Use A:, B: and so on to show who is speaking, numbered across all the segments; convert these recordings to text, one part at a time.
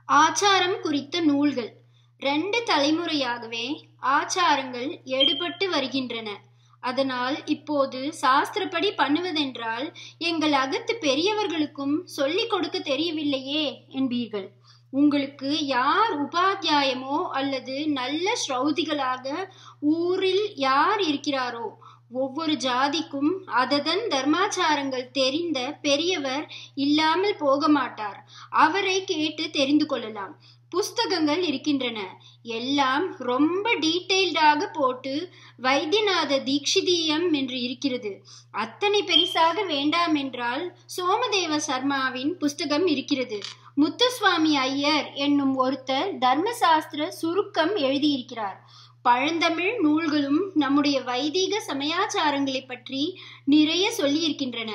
A: ஆச்சாரம் குறித்த நூல்கள் ரெண்டு தலைமுறையாகவே ஆச்சாரங்கள் எடுபட்டு வருகின்றன அதனால் இப்போது சாஸ்திரப்படி பண்ணுவதென்றால் எங்கள் அகத்து பெரியவர்களுக்கும் சொல்லிக் கொடுக்க தெரியவில்லையே என்பீர்கள் உங்களுக்கு யார் உபாத்தியாயமோ அல்லது நல்ல ஸ்ரௌதிகளாக ஊரில் யார் இருக்கிறாரோ ஒவ்வொரு ஜாதிக்கும் அததன் தர்மாச்சாரங்கள் தெரிந்த பெரியவர் இல்லாமல் போக மாட்டார் அவரை கேட்டு தெரிந்து கொள்ளலாம் புஸ்தகங்கள் இருக்கின்றன எல்லாம் ரொம்ப டீட்டெயில்டாக போட்டு வைத்தியநாத தீக்ஷிதீயம் என்று இருக்கிறது அத்தனை பெரிசாக வேண்டாம் என்றால் சோமதேவ சர்மாவின் புஸ்தகம் இருக்கிறது முத்துசுவாமி ஐயர் என்னும் ஒருத்தர் தர்மசாஸ்திர சுருக்கம் எழுதியிருக்கிறார் பழந்தமிழ் நூல்களும் நம்முடைய வைதீக சமயாச்சாரங்களை பற்றி நிறைய சொல்லியிருக்கின்றன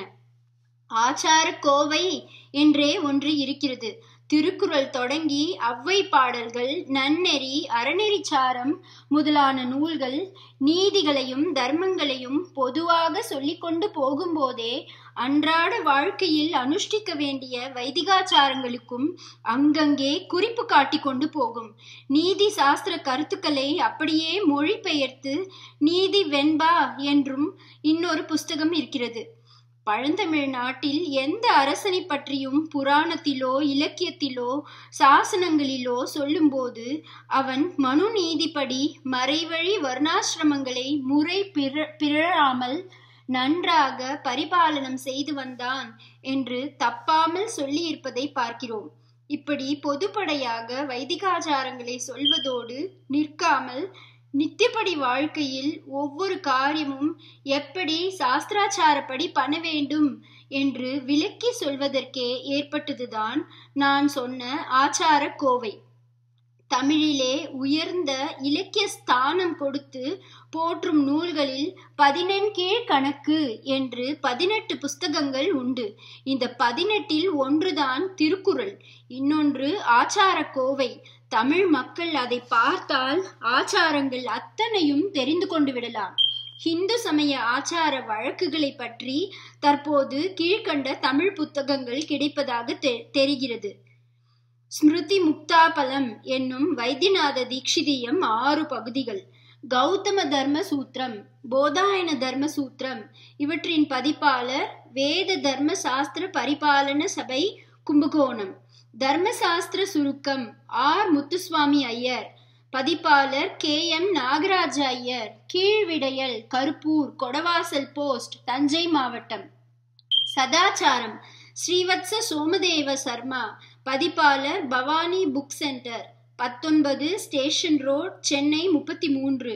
A: ஆச்சார கோவை என்றே ஒன்று இருக்கிறது திருக்குறள் தொடங்கி அவ்வை பாடல்கள் நன்னெறி அறநெறிச்சாரம் முதலான நூல்கள் நீதிகளையும் தர்மங்களையும் பொதுவாக சொல்லிக்கொண்டு போகும்போதே அன்றாட வாழ்க்கையில் அனுஷ்டிக்க வேண்டிய வைதிகாச்சாரங்களுக்கும் அங்கங்கே குறிப்பு காட்டி கொண்டு போகும் நீதி சாஸ்திர கருத்துக்களை அப்படியே மொழிபெயர்த்து நீதி வெண்பா என்றும் இன்னொரு புஸ்தகம் இருக்கிறது பழந்தமிழ் நாட்டில் எந்த அரசனை பற்றியும் புராணத்திலோ இலக்கியத்திலோ சாசனங்களிலோ சொல்லும்போது அவன் மனு நீதிப்படி மறைவழி வர்ணாசிரமங்களை முறை பிற பிறழாமல் நன்றாக பரிபாலனம் செய்து வந்தான் என்று தப்பாமல் சொல்லியிருப்பதை பார்க்கிறோம் இப்படி பொதுப்படையாக வைதிகாச்சாரங்களை சொல்வதோடு நிற்காமல் நித்தியப்படி வாழ்க்கையில் ஒவ்வொரு காரியமும் எப்படி சாஸ்திராச்சாரப்படி பண்ண வேண்டும் என்று விளக்கி சொல்வதற்கே ஏற்பட்டதுதான் நான் சொன்ன ஆச்சார கோவை தமிழிலே உயர்ந்த இலக்கிய ஸ்தானம் கொடுத்து போற்றும் நூல்களில் பதினெண்கீழ் கணக்கு என்று பதினெட்டு புஸ்தகங்கள் உண்டு இந்த பதினெட்டில் ஒன்றுதான் திருக்குறள் இன்னொன்று ஆச்சார கோவை தமிழ் மக்கள் அதை பார்த்தால் ஆச்சாரங்கள் அத்தனையும் தெரிந்து கொண்டு விடலாம் ஹிந்து சமய ஆச்சார வழக்குகளை பற்றி தற்போது கீழ்கண்ட தமிழ் புத்தகங்கள் கிடைப்பதாக தெ தெரிகிறது ஸ்மிருதி முக்தாபலம் என்னும் வைத்தியநாத தீக்ஷிதியம் ஆறு பகுதிகள் கௌதம தர்ம சூத்திரம் போதாயன தர்ம சூத்திரம் இவற்றின் பதிப்பாளர் வேத தர்ம சாஸ்திர பரிபாலன சபை கும்பகோணம் தர்மசாஸ்திர சுருக்கம் ஆர் முத்துசுவாமி ஐயர் பதிப்பாளர் K M Nagaraja Iyer Keezhvidaiyal Karuppur Kodavasal post Thanjai மாவட்டம் சதாச்சாரம் ஸ்ரீவத்ச சோமதேவ சர்மா பதிப்பாளர் பவானி புக் சென்டர் பத்தொன்பது ஸ்டேஷன் ரோட் சென்னை முப்பத்தி மூன்று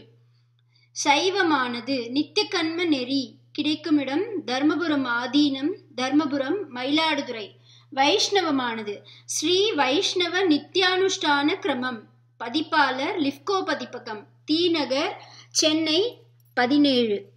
A: சைவமானது நித்தியகன்ம நெறி கிடைக்குமிடம் தர்மபுரம் ஆதீனம் தர்மபுரம் மயிலாடுதுறை வைஷ்ணவமானது ஸ்ரீ வைஷ்ணவ நித்யானுஷ்டான கிரமம் பதிப்பாளர் லிப்கோ பதிப்பகம் தி நகர் சென்னை பதினேழு